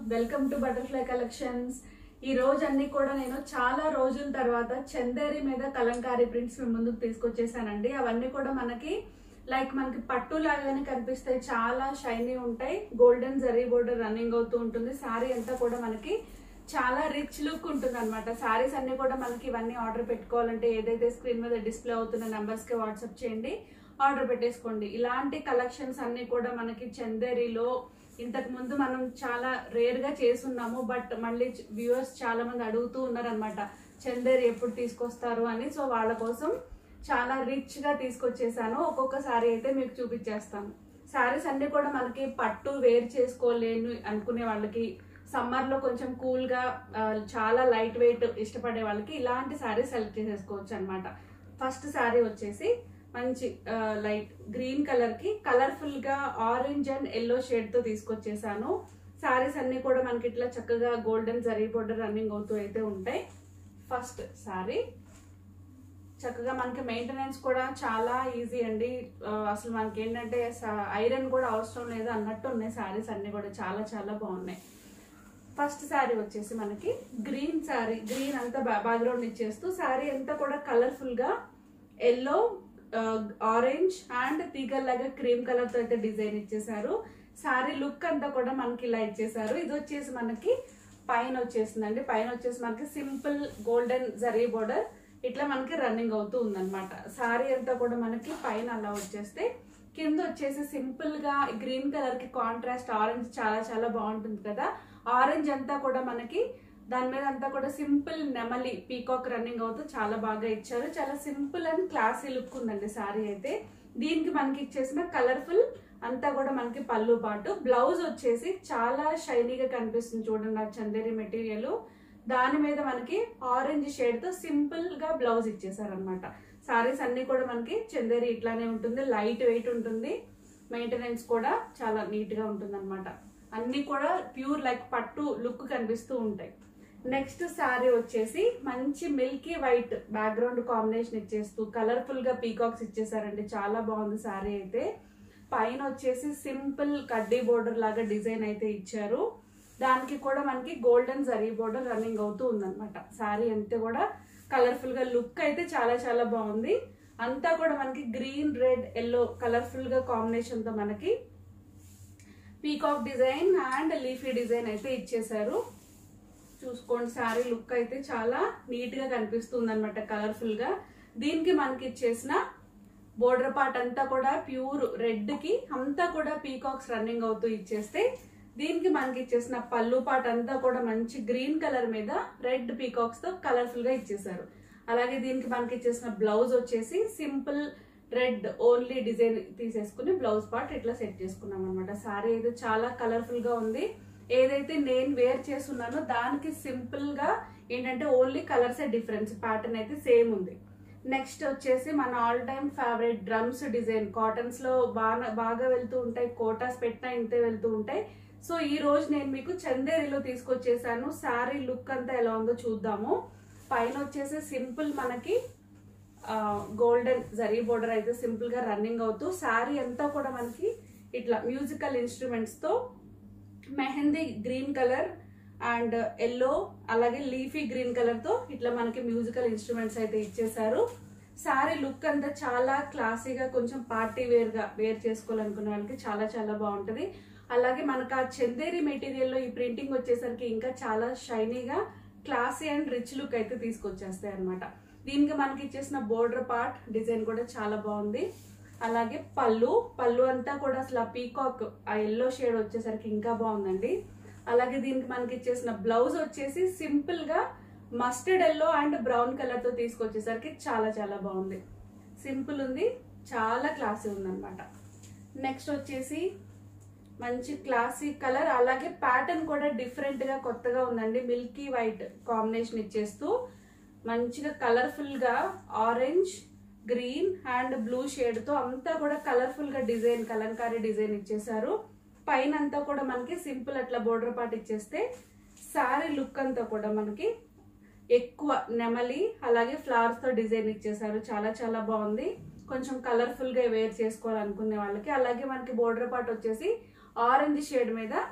welcome to butterfly collections ఈ రోజు అన్ని కూడా నేను చాలా రోజుల తర్వాత చందేరి మీద కలంకారీ ప్రింట్స్ మీ ముందుకు తీసుకొచ్చేసానండి అవన్నీ కూడా మనకి లైక్ మనకి పట్టు లాగానే కనిపిస్తాయి చాలా షైనీ ఉంటాయి గోల్డెన్ జరీ బోర్డర్ రన్నింగ్ అవుతూ ఉంటుంది సారీ అంతా కూడా మనకి చాలా రిచ్ లుక్ ఉంటుంది అనమాట సారీస్ అన్ని కూడా మనకి ఇవన్నీ ఆర్డర్ పెట్టుకోవాలంటే ఏదైతే స్క్రీన్ మీద డిస్ప్లే అవుతున్న నెంబర్స్ కి వాట్సాప్ చేయండి ఆర్డర్ పెట్టేసుకోండి ఇలాంటి కలెక్షన్స్ అన్ని కూడా మనకి చందేరిలో ఇంతకు ముందు మనం చాలా రేర్ గా చేసున్నాము బట్ మళ్ళీ వ్యూవర్స్ చాలా మంది అడుగుతూ ఉన్నారనమాట చందేరి ఎప్పుడు తీసుకొస్తారు అని సో వాళ్ళ కోసం చాలా రిచ్ గా తీసుకొచ్చేసాను ఒక్కొక్క సారీ అయితే మీకు చూపించేస్తాను సారీస్ అన్ని కూడా మనకి పట్టు వేర్ చేసుకోలేను అనుకునే వాళ్ళకి సమ్మర్ లో కొంచెం కూల్ గా ఆ, చాలా లైట్ వెయిట్ ఇష్టపడే వాళ్ళకి ఇలాంటి సారీ సెలెక్ట్ చేసేసుకోవచ్చు అనమాట ఫస్ట్ సారీ వచ్చేసి మంచి లైట్ గ్రీన్ కలర్ కి కలర్ఫుల్ గా ఆరెంజ్ అండ్ ఎల్లో షేడ్ తో తీసుకొచ్చేసాను సారీస్ అన్ని కూడా మనకి ఇట్లా చక్కగా గోల్డెన్ జరీ బోర్డర్ రన్నింగ్ అవుతూ అయితే ఉంటాయి ఫస్ట్ సారీ చక్కగా మనకి మెయింటెనెన్స్ కూడా చాలా ఈజీ అండి ఆ, అసలు మనకి ఏంటంటే ఐరన్ కూడా అవసరం లేదు అన్నట్టు ఉన్నాయి సారీస్ అన్ని కూడా చాలా చాలా బాగున్నాయి ఫస్ట్ శారీ వచ్చేసి మనకి గ్రీన్ శారీ గ్రీన్ అంతా బ్యాక్గ్రౌండ్ ఇచ్చేస్తూ శారీ అంతా కూడా కలర్ఫుల్ గా ఎల్లో ఆరెంజ్ అండ్ తీగల్లాగా క్రీమ్ కలర్ తో అయితే డిజైన్ ఇచ్చేసారు శారీ లుక్ అంతా కూడా మనకి ఇలా ఇచ్చేసారు ఇది వచ్చేసి మనకి పైన వచ్చేసిందండి పైన వచ్చేసి మనకి సింపుల్ గోల్డెన్ జరీ బోర్డర్ ఇట్లా మనకి రన్నింగ్ అవుతూ ఉందన్నమాట శారీ అంతా కూడా మనకి పైన అలా వచ్చేస్తే కింద వచ్చేసి సింపుల్ గా గ్రీన్ కలర్ కి కాంట్రాస్ట్ ఆరెంజ్ చాలా చాలా బాగుంటుంది కదా ఆరెంజ్ అంతా కూడా మనకి దాని మీద అంతా కూడా సింపుల్ నెమలి పీకాక్ రన్నింగ్ అవుతూ చాలా బాగా ఇచ్చారు చాలా సింపుల్ అండ్ క్లాసీ లుక్ ఉందండి సారీ అయితే దీనికి మనకి ఇచ్చేసిన కలర్ఫుల్ అంతా కూడా మనకి పళ్ళు పాటు బ్లౌజ్ వచ్చేసి చాలా షైనీగా కనిపిస్తుంది చూడండి ఆ చందేరి మెటీరియల్ దాని మీద మనకి ఆరెంజ్ షేడ్ తో సింపుల్ గా బ్లౌజ్ ఇచ్చేసారనమాట సారీస్ అన్ని కూడా మనకి చందేరి ఇట్లానే ఉంటుంది లైట్ వెయిట్ ఉంటుంది మెయింటెనెన్స్ కూడా చాలా నీట్ గా ఉంటుంది అనమాట అన్ని కూడా ప్యూర్ లైక్ పట్టు లుక్ కనిపిస్తూ ఉంటాయి నెక్స్ట్ శారీ వచ్చేసి మంచి మిల్కీ వైట్ బ్యాక్గ్రౌండ్ కాంబినేషన్ ఇచ్చేస్తూ కలర్ఫుల్ గా పీకాక్స్ ఇచ్చేసారండి చాలా బాగుంది శారీ అయితే పైన వచ్చేసి సింపుల్ కడ్డీ బోర్డర్ లాగా డిజైన్ అయితే ఇచ్చారు దానికి కూడా మనకి గోల్డెన్ జరీ బోర్డర్ రన్నింగ్ అవుతూ ఉందన్నమాట శారీ అంతే కూడా కలర్ఫుల్ గా లుక్ అయితే చాలా చాలా బాగుంది అంతా కూడా మనకి గ్రీన్ రెడ్ ఎల్లో కలర్ఫుల్ గా కాంబినేషన్ తో మనకి peacock design and leafy design అయితే ఇచ్చేసారు చూసుకోండి శారీ లుక్ అయితే చాలా నీట్ గా కనిపిస్తుంది అనమాట కలర్ఫుల్ గా దీనికి మనకి ఇచ్చేసిన బోర్డర్ పార్ట్ అంతా కూడా ప్యూర్ రెడ్ కి అంతా కూడా పీకాక్స్ రన్నింగ్ అవుతూ ఇచ్చేస్తే దీనికి మనకి ఇచ్చేసిన పళ్ళు పార్ట్ అంతా కూడా మంచి గ్రీన్ కలర్ మీద రెడ్ పీకాక్స్ తో కలర్ఫుల్ గా ఇచ్చేసారు అలాగే దీనికి మనకి ఇచ్చేసిన బ్లౌజ్ వచ్చేసి సింపుల్ రెడ్ ఓన్లీ డిజైన్ తీసేసుకుని బ్లౌజ్ పార్ట్ ఇట్లా సెట్ చేసుకున్నాం అనమాట సారీ అయితే చాలా కలర్ఫుల్ గా ఉంది ఏదైతే నేను వేర్ చేస్తున్నానో దానికి సింపుల్ గా ఏంటంటే ఓన్లీ కలర్స్ డిఫరెన్స్ ప్యాటర్న్ అయితే సేమ్ ఉంది నెక్స్ట్ వచ్చేసి మన all time favourite drums design cottons లో బాగా బాగా వెళ్తూ ఉంటాయి కోటాస్ పెట్టినా ఇంతే వెళ్తూ ఉంటాయి సో ఈ రోజు నేను మీకు చందేరిలో తీసుకొచ్చేసాను శారీ లుక్ అంతా ఎలా ఉందో చూద్దాము పైన వచ్చేసి సింపుల్ మనకి గోల్డెన్ జరీ బోర్డర్ అయితే సింపుల్ గా రన్నింగ్ అవుతూ శారీ అంతా కూడా మనకి ఇట్లా మ్యూజికల్ ఇన్స్ట్రుమెంట్స్ తో mehndi green colour and yellow అలాగే లీఫీ గ్రీన్ కలర్ తో ఇట్లా మనకి మ్యూజికల్ ఇన్స్ట్రుమెంట్స్ అయితే ఇచ్చేసారు శారీ లుక్ అంతా చాలా క్లాసీగా కొంచెం పార్టీ వేర్ గా వేర్ చేసుకోవాలనుకునే వాళ్ళకి చాలా చాలా బాగుంటది అలాగే మనకు ఆ చందేరి మెటీరియల్ లో ఈ ప్రింటింగ్ వచ్చేసరికి ఇంకా చాలా షైనీగా క్లాసీ అండ్ రిచ్ లుక్ అయితే తీసుకొచ్చేస్తాయి అనమాట దీనికి మనకి ఇచ్చేసిన బోర్డర్ పార్ట్ డిజైన్ కూడా చాలా బాగుంది అలాగే పళ్ళు పళ్ళు అంతా కూడా అసలు ఆ పీకాక్ ఆ ఎల్లో షేడ్ వచ్చేసరికి ఇంకా బాగుందండి అలాగే దీనికి మనకి ఇచ్చేసిన బ్లౌజ్ వచ్చేసి సింపుల్ గా mustard yellow and brown colour తో తీసుకొచ్చేసరికి చాలా చాలా బాగుంది సింపుల్ ఉంది చాలా క్లాసీ ఉందన్నమాట నెక్స్ట్ వచ్చేసి మంచి క్లాసీ కలర్ అలాగే ప్యాటర్న్ కూడా డిఫరెంట్ గా కొత్తగా ఉందండి మిల్కీ వైట్ కాంబినేషన్ ఇచ్చేస్తూ మంచిగా కలర్ఫుల్ గా orange green and blue shade తో అంతా కూడా కలర్ఫుల్ గా డిజైన్ కలంకారీ డిజైన్ ఇచ్చేసారు పైన అంతా కూడా మనకి సింపుల్ అట్లా బోర్డర్ పార్ట్ ఇచ్చేస్తే సారీ లుక్ అంతా కూడా మనకి ఎక్కువ నెమలి అలాగే ఫ్లవర్స్ తో డిజైన్ ఇచ్చేసారు చాలా చాలా బాగుంది కొంచెం కలర్ఫుల్ గా వేర్ చేసుకోవాలనుకునే వాళ్ళకి అలాగే మనకి బోర్డర్ పార్ట్ వచ్చేసి ఆరెంజ్ షేడ్ మీద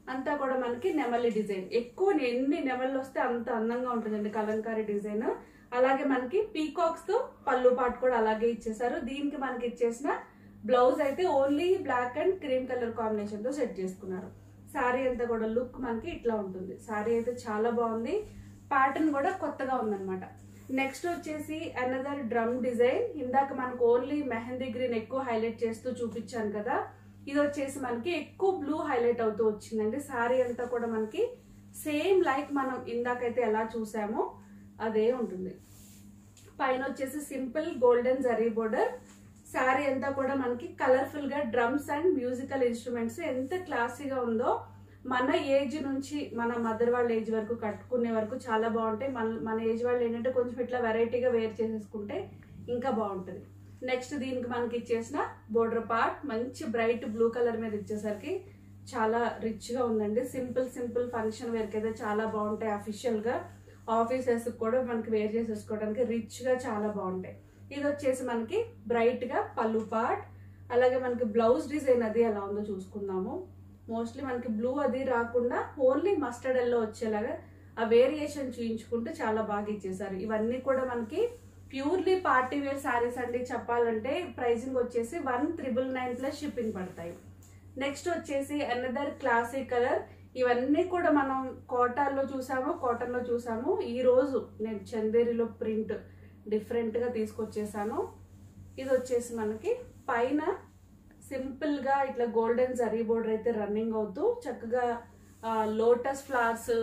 అంతా కూడా మనకి నెమలి డిజైన్ ఎక్కువ ఎన్ని నెమళ్ళు వస్తే అంత అందంగా ఉంటుందండి కలంకారీ డిజైన్ అలాగే మనకి పీకాక్స్ తో పళ్ళు పాటు కూడా అలాగే ఇచ్చేసారు దీనికి మనకి ఇచ్చేసిన బ్లౌజ్ అయితే only black and cream colour combination తో సెట్ చేసుకున్నారు శారీ అంతా కూడా లుక్ మనకి ఇట్లా ఉంటుంది శారీ అయితే చాలా బాగుంది ప్యాటర్న్ కూడా కొత్తగా ఉందన్నమాట నెక్స్ట్ వచ్చేసి అనదర్ డ్రమ్ డిజైన్ ఇందాక మనకు ఓన్లీ మెహందీ గ్రీన్ ఎక్కువ హైలైట్ చేస్తూ చూపించాను కదా ఇది వచ్చేసి మనకి ఎక్కువ బ్లూ హైలైట్ అవుతూ వచ్చిందండి శారీ అంతా కూడా మనకి సేమ్ లైక్ మనం ఇందాకైతే ఎలా చూసామో అదే ఉంటుంది పైన వచ్చేసి simple golden zari border sari అంతా కూడా మనకి కలర్ఫుల్ గా డ్రమ్స్ అండ్ మ్యూజికల్ ఇన్స్ట్రుమెంట్స్ ఎంత క్లాసీగా ఉందో మన ఏజ్ నుంచి మన మదర్ వాళ్ళ ఏజ్ వరకు కట్టుకునే వరకు చాలా బాగుంటాయి మన మన ఏజ్ వాళ్ళు ఏంటంటే కొంచెం ఇట్లా వెరైటీగా వేర్ చేసేసుకుంటే ఇంకా బాగుంటుంది నెక్స్ట్ దీనికి మనకి ఇచ్చేసిన బోర్డర్ పార్ట్ మంచి బ్రైట్ బ్లూ కలర్ మీద ఇచ్చేసరికి చాలా రిచ్ గా ఉందండి సింపుల్ సింపుల్ ఫంక్షన్ వేర్కి అయితే చాలా బాగుంటాయి అఫీషియల్ గా ఆఫీసెస్ కూడా మనకి వేర్ చేసేసుకోవడానికి రిచ్ గా చాలా బాగుంటాయి ఇది వచ్చేసి మనకి బ్రైట్ గా పళ్ళు పార్ట్ అలాగే మనకి బ్లౌజ్ డిజైన్ అది ఎలా ఉందో చూసుకుందాము మోస్ట్లీ మనకి బ్లూ అది రాకుండా ఓన్లీ మస్టర్డ్ ఎల్లో వచ్చేలాగా ఆ వేరియేషన్ చూయించుకుంటే చాలా బాగా ఇచ్చేసారు ఇవన్నీ కూడా మనకి ప్యూర్లీ పార్టీ వేర్ శారీస్ అండి చెప్పాలంటే ప్రైసింగ్ వచ్చేసి one triple nine plus shipping పడతాయి నెక్స్ట్ వచ్చేసి అనదర్ క్లాసిక్ కలర్ ఇవన్నీ కూడా మనం కోటాల్లో చూసాము కాటన్లో చూసాము ఈ రోజు నేను చందేరిలో ప్రింట్ డిఫరెంట్గా తీసుకొచ్చేసాను ఇది వచ్చేసి మనకి పైన సింపుల్ గా ఇట్లా గోల్డెన్ జరీ బోర్డర్ అయితే రన్నింగ్ అవుతూ చక్కగా lotus flowers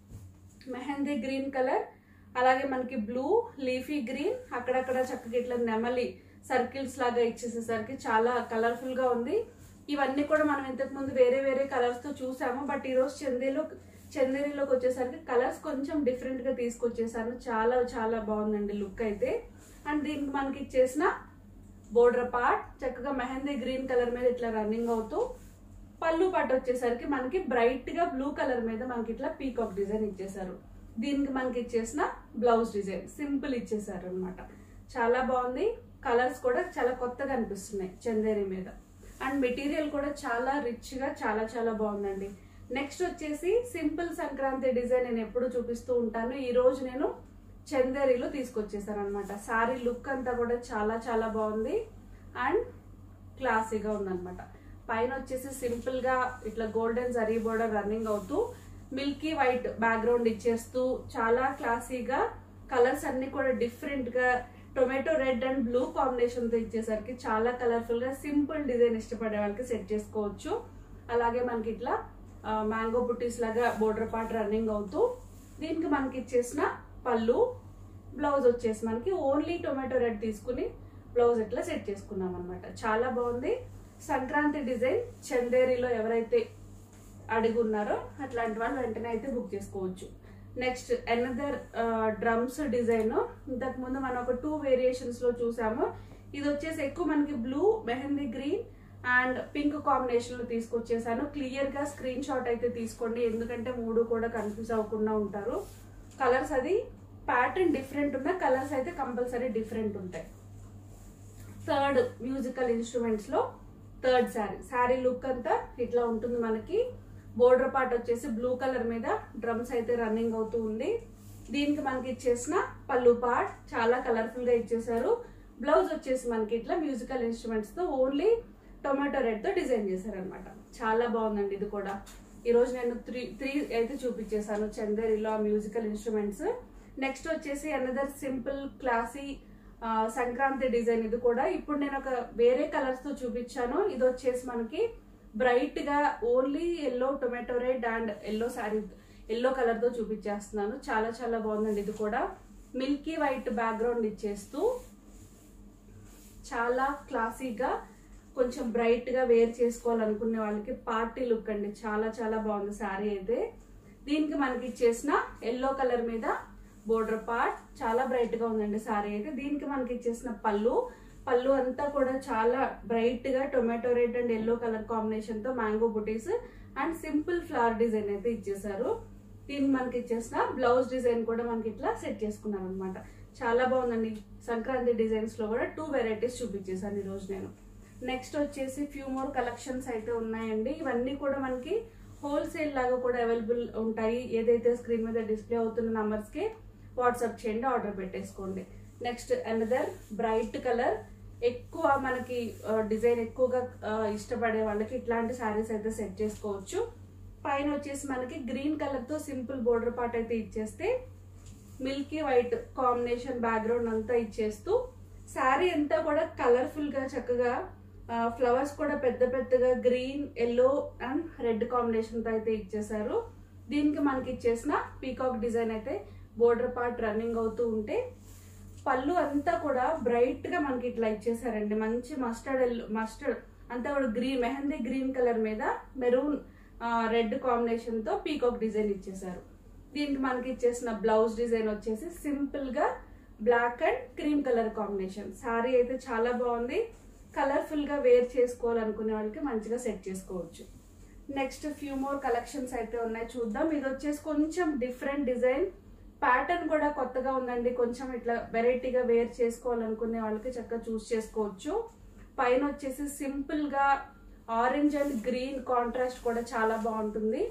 mehndi green colour అలాగే మనకి బ్లూ లీఫీ గ్రీన్ అక్కడక్కడ చక్కగా ఇట్లా నెమలి సర్కిల్స్ లాగా ఇచ్చేసేసరికి చాలా కలర్ఫుల్ గా ఉంది ఇవన్నీ కూడా మనం ఇంతకు ముందు వేరే వేరే కలర్స్ తో చూసాము బట్ ఈ రోజు చందేలో చందేరిలోకి వచ్చేసరికి కలర్స్ కొంచెం డిఫరెంట్ గా తీసుకొచ్చేసాను చాలా చాలా బాగుందండి లుక్ అయితే అండ్ దీనికి మనకి ఇచ్చేసిన బోర్డర్ పార్ట్ చక్కగా మెహందీ గ్రీన్ కలర్ మీద ఇట్లా రన్నింగ్ అవుతూ పళ్ళు పాటు వచ్చేసరికి మనకి బ్రైట్ గా బ్లూ కలర్ మీద మనకి ఇట్లా పీకాక్ డిజైన్ ఇచ్చేసారు దీనికి మనకి ఇచ్చేసిన బ్లౌజ్ డిజైన్ సింపుల్ ఇచ్చేసారు అనమాట చాలా బాగుంది కలర్స్ కూడా చాలా కొత్తగా అనిపిస్తున్నాయి చందేరి మీద అండ్ మెటీరియల్ కూడా చాలా రిచ్ గా చాలా చాలా బాగుందండి నెక్స్ట్ వచ్చేసి సింపుల్ సంక్రాంతి డిజైన్ నేను ఎప్పుడు చూపిస్తూ ఉంటాను ఈ రోజు నేను చందేరిలో తీసుకొచ్చేసాను అనమాట సారీ లుక్ అంతా కూడా చాలా చాలా బాగుంది అండ్ క్లాసీగా ఉందన్నమాట పైన వచ్చేసి సింపుల్ గా ఇట్లా గోల్డెన్ జరీ బోర్డర్ రన్నింగ్ అవుతూ మిల్కీ వైట్ బ్యాక్గ్రౌండ్ ఇచ్చేస్తూ చాలా క్లాసీగా కలర్స్ అన్ని కూడా డిఫరెంట్ గా tomato red and blue combination తో ఇచ్చేసరికి చాలా కలర్ఫుల్ గా సింపుల్ డిజైన్ ఇష్టపడే వాళ్ళకి సెట్ చేసుకోవచ్చు అలాగే మనకి ఇట్లా మ్యాంగో బుటీస్ లాగా బోర్డర్ పార్ట్ రన్నింగ్ అవుతూ దీనికి మనకి ఇచ్చేసిన పళ్ళు బ్లౌజ్ వచ్చేసి మనకి ఓన్లీ టొమాటో రెడ్ తీసుకుని బ్లౌజ్ ఇట్లా సెట్ చేసుకున్నాం అనమాట చాలా బాగుంది సంక్రాంతి డిజైన్ చందేరిలో ఎవరైతే అడుగున్నారో అట్లాంటి వాళ్ళు వెంటనే అయితే బుక్ చేసుకోవచ్చు నెక్స్ట్ అనదర్ డ్రమ్స్ డిజైన్ ఇంతకు ముందు మనం ఒక టూ వేరియేషన్స్ లో చూసాము ఇది వచ్చేసి ఎక్కువ మనకి blue mehndi green and pink combination లో తీసుకొచ్చేసాను క్లియర్ గా స్క్రీన్ షాట్ అయితే తీసుకోండి ఎందుకంటే మూడు కూడా కన్ఫ్యూజ్ అవ్వకుండా ఉంటారు కలర్స్ అది ప్యాటర్న్ డిఫరెంట్ ఉన్న కలర్స్ అయితే కంపల్సరీ డిఫరెంట్ ఉంటాయి థర్డ్ మ్యూజికల్ ఇన్స్ట్రుమెంట్స్ లో థర్డ్ శారీ శారీ లుక్ అంతా ఇట్లా ఉంటుంది మనకి బోర్డర్ పార్ట్ వచ్చేసి బ్లూ కలర్ మీద డ్రమ్స్ అయితే రన్నింగ్ అవుతూ ఉంది దీనికి మనకి ఇచ్చేసిన పళ్ళు పార్ట్ చాలా కలర్ఫుల్ గా ఇచ్చేసారు బ్లౌజ్ వచ్చేసి మనకి ఇట్లా మ్యూజికల్ ఇన్స్ట్రుమెంట్స్ తో ఓన్లీ టొమాటో రెడ్ తో డిజైన్ చేశారనమాట చాలా బాగుందండి ఇది కూడా ఈ రోజు నేను త్రీ త్రీ అయితే చూపించేశాను చందేరిలో మ్యూజికల్ ఇన్స్ట్రుమెంట్స్ నెక్స్ట్ వచ్చేసి another simple classy Sankranti design ఇది కూడా ఇప్పుడు నేను ఒక వేరే కలర్స్ తో చూపించాను ఇది వచ్చేసి మనకి బ్రైట్ గా only yellow tomato red and yellow sari yellow colour తో చూపించేస్తున్నాను చాలా చాలా బాగుందండి ఇది కూడా మిల్కీ వైట్ బ్యాక్గ్రౌండ్ ఇచ్చేస్తూ చాలా క్లాసీగా కొంచెం బ్రైట్ గా వేర్ చేసుకోవాలనుకునే వాళ్ళకి పార్టీ లుక్ అండి చాలా చాలా బాగుంది శారీ అయితే దీనికి మనకి ఇచ్చేసిన ఎల్లో కలర్ మీద బోర్డర్ పార్ట్ చాలా బ్రైట్ గా ఉందండి శారీ అయితే దీనికి మనకి ఇచ్చేసిన పళ్ళు పళ్ళు అంతా కూడా చాలా బ్రైట్ గా tomato red and yellow colour combination తో mango butis and simple flower design అయితే ఇచ్చేసారు దీనికి మనకి ఇచ్చేసిన బ్లౌజ్ డిజైన్ కూడా మనకి ఇట్లా సెట్ చేసుకున్నాను అనమాట చాలా బాగుందండి సంక్రాంతి డిజైన్స్ లో కూడా టూ వెరైటీస్ చూపించేసాను ఈ రోజు నేను నెక్స్ట్ వచ్చేసి ఫ్యూ మోర్ కలెక్షన్స్ అయితే ఉన్నాయండి ఇవన్నీ కూడా మనకి హోల్సేల్ లాగా కూడా అవైలబుల్ ఉంటాయి ఏదైతే స్క్రీన్ మీద డిస్ప్లే అవుతున్న నంబర్స్కి వాట్సాప్ చేయండి ఆర్డర్ పెట్టేసుకోండి నెక్స్ట్ అనదర్ బ్రైట్ కలర్ ఎక్కువ మనకి డిజైన్ ఎక్కువగా ఆ, ఇష్టపడే వాళ్ళకి ఇట్లాంటి శారీస్ అయితే సెట్ చేసుకోవచ్చు పైన వచ్చేసి మనకి గ్రీన్ కలర్ తో సింపుల్ బోర్డర్ పార్ట్ అయితే ఇచ్చేస్తే మిల్కీ వైట్ కాంబినేషన్ బ్యాక్గ్రౌండ్ అంతా ఇచ్చేస్తూ శారీ అంతా కూడా కలర్ఫుల్ గా చక్కగా ఫ్లవర్స్ కూడా పెద్ద పెద్దగా green yellow and red combination తో అయితే ఇచ్చేసారు దీనికి మనకి ఇచ్చేసిన పీకాక్ డిజైన్ అయితే బోర్డర్ పార్ట్ రన్నింగ్ అవుతూ ఉంటే పళ్ళు అంతా కూడా బ్రైట్ గా మనకి ఇట్లా ఇచ్చేసారండి మంచి మస్టర్డ్ ఎల్లో మస్టర్డ్ అంతా కూడా గ్రీన్ మెహందీ గ్రీన్ కలర్ మీద మెరూన్ రెడ్ కాంబినేషన్ తో పీకాక్ డిజైన్ ఇచ్చేసారు దీనికి మనకి ఇచ్చేసిన బ్లౌజ్ డిజైన్ వచ్చేసి సింపుల్ గా black and cream colour combination sari అయితే చాలా బాగుంది కలర్ఫుల్ గా వేర్ చేసుకోవాలనుకునే వాళ్ళకి మంచిగా సెట్ చేసుకోవచ్చు నెక్స్ట్ ఫ్యూ మోర్ కలెక్షన్స్ అయితే ఉన్నాయి చూద్దాం ఇది వచ్చేసి కొంచెం డిఫరెంట్ డిజైన్ ప్యాటర్న్ కూడా కొత్తగా ఉందండి కొంచెం ఇట్లా వెరైటీగా వేర్ చేసుకోవాలనుకునే వాళ్ళకి చక్కగా చూస్ చేసుకోవచ్చు పైన వచ్చేసి సింపుల్ గా ఆరెంజ్ అండ్ గ్రీన్ కాంట్రాస్ట్ కూడా చాలా బాగుంటుంది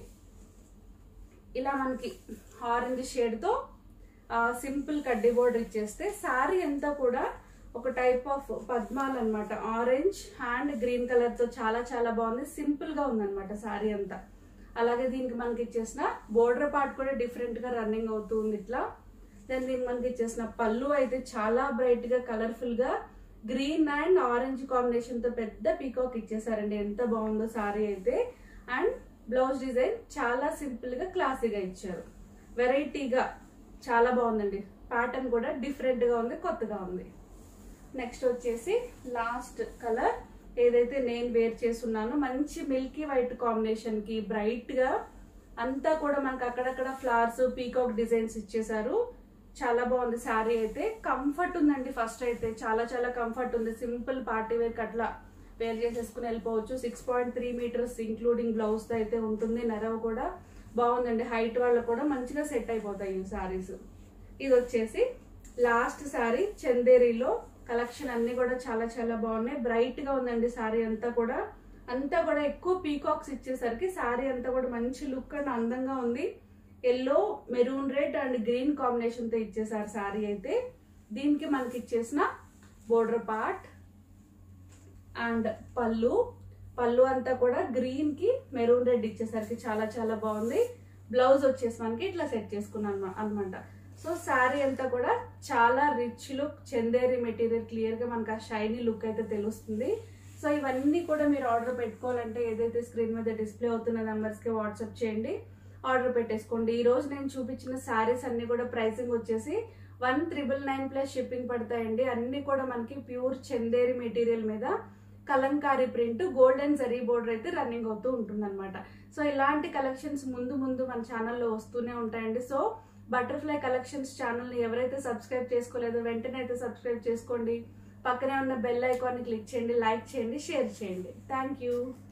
ఇలా మనకి ఆరెంజ్ షేడ్ తో సింపుల్ కడ్డీ బోర్డర్ ఇచ్చేస్తే శారీ అంతా కూడా ఒక టైప్ ఆఫ్ పద్మాలు అనమాట ఆరెంజ్ అండ్ గ్రీన్ కలర్ తో చాలా చాలా బాగుంది సింపుల్ గా ఉందన్నమాట శారీ అంతా అలాగే దీనికి మనకి ఇచ్చేసిన బోర్డర్ పార్ట్ కూడా డిఫరెంట్ గా రన్నింగ్ అవుతూ ఉంది ఇట్లా దెన్ దీనికి మనకి ఇచ్చేసిన పళ్ళు అయితే చాలా బ్రైట్ గా కలర్ఫుల్ గా గ్రీన్ అండ్ ఆరెంజ్ కాంబినేషన్ తో పెద్ద పీకాక్ ఇచ్చేసారండి ఎంత బాగుందో సారీ అయితే అండ్ బ్లౌజ్ డిజైన్ చాలా సింపుల్ గా క్లాసీగా ఇచ్చారు వెరైటీగా చాలా బాగుందండి ప్యాటర్న్ కూడా డిఫరెంట్ గా ఉంది కొత్తగా ఉంది నెక్స్ట్ వచ్చేసి లాస్ట్ కలర్ ఏదైతే నేను వేర్ చేస్తున్నానో మంచి మిల్కీ వైట్ కాంబినేషన్ కి బ్రైట్ గా అంతా కూడా మనకు అక్కడక్కడ ఫ్లవర్స్ పీకాక్ డిజైన్స్ ఇచ్చేసారు చాలా బాగుంది శారీ అయితే కంఫర్ట్ ఉందండి ఫస్ట్ అయితే చాలా చాలా కంఫర్ట్ ఉంది సింపుల్ పార్టీ వేర్ అట్లా వేర్ చేసేసుకుని వెళ్ళిపోవచ్చు six point three metres including blouse తో అయితే ఉంటుంది నెరవ కూడా బాగుందండి హైట్ వాళ్ళకు కూడా మంచిగా సెట్ అయిపోతాయి ఈ శారీస్ ఇది వచ్చేసి లాస్ట్ శారీ చందేరిలో కలెక్షన్ అన్ని కూడా చాలా చాలా బాగున్నాయి బ్రైట్ గా ఉందండి శారీ అంతా కూడా అంతా కూడా ఎక్కువ పీకాక్స్ ఇచ్చేసరికి శారీ అంతా కూడా మంచి లుక్ అండ్ అందంగా ఉంది yellow maroon red and green combination తో ఇచ్చేసారు శారీ అయితే దీనికి మనకి ఇచ్చేసిన బోర్డర్ పార్ట్ అండ్ పళ్ళు పళ్ళు అంతా కూడా గ్రీన్ కి మెరూన్ రెడ్ ఇచ్చేసరికి చాలా చాలా బాగుంది బ్లౌజ్ వచ్చేసి మనకి ఇట్లా సెట్ చేసుకున్నాను అనమాట సో శారీ అంతా కూడా చాలా rich look Chanderi material clear గా మనకు ఆ షైనీ లుక్ అయితే తెలుస్తుంది సో ఇవన్నీ కూడా మీరు ఆర్డర్ పెట్టుకోవాలంటే ఏదైతే స్క్రీన్ మీద డిస్ప్లే అవుతున్న నెంబర్స్ కి వాట్సాప్ చేయండి ఆర్డర్ పెట్టేసుకోండి ఈ రోజు నేను చూపించిన శారీస్ అన్ని కూడా ప్రైసింగ్ వచ్చేసి one triple nine plus shipping పడతాయండి అన్ని కూడా మనకి ప్యూర్ చందేరి మెటీరియల్ మీద Kalamkari print golden zari border అయితే రన్నింగ్ అవుతూ ఉంటుంది సో ఇలాంటి కలెక్షన్స్ ముందు ముందు మన ఛానల్లో వస్తూనే ఉంటాయండి సో బటర్ఫ్లై కలెక్షన్స్ ఛానల్ని ఎవరైతే సబ్స్క్రైబ్ చేసుకోలేదో వెంటనే అయితే సబ్స్క్రైబ్ చేసుకోండి పక్కనే ఉన్న బెల్ ఐకాన్ని క్లిక్ చేయండి లైక్ చేయండి షేర్ చేయండి థ్యాంక్ యూ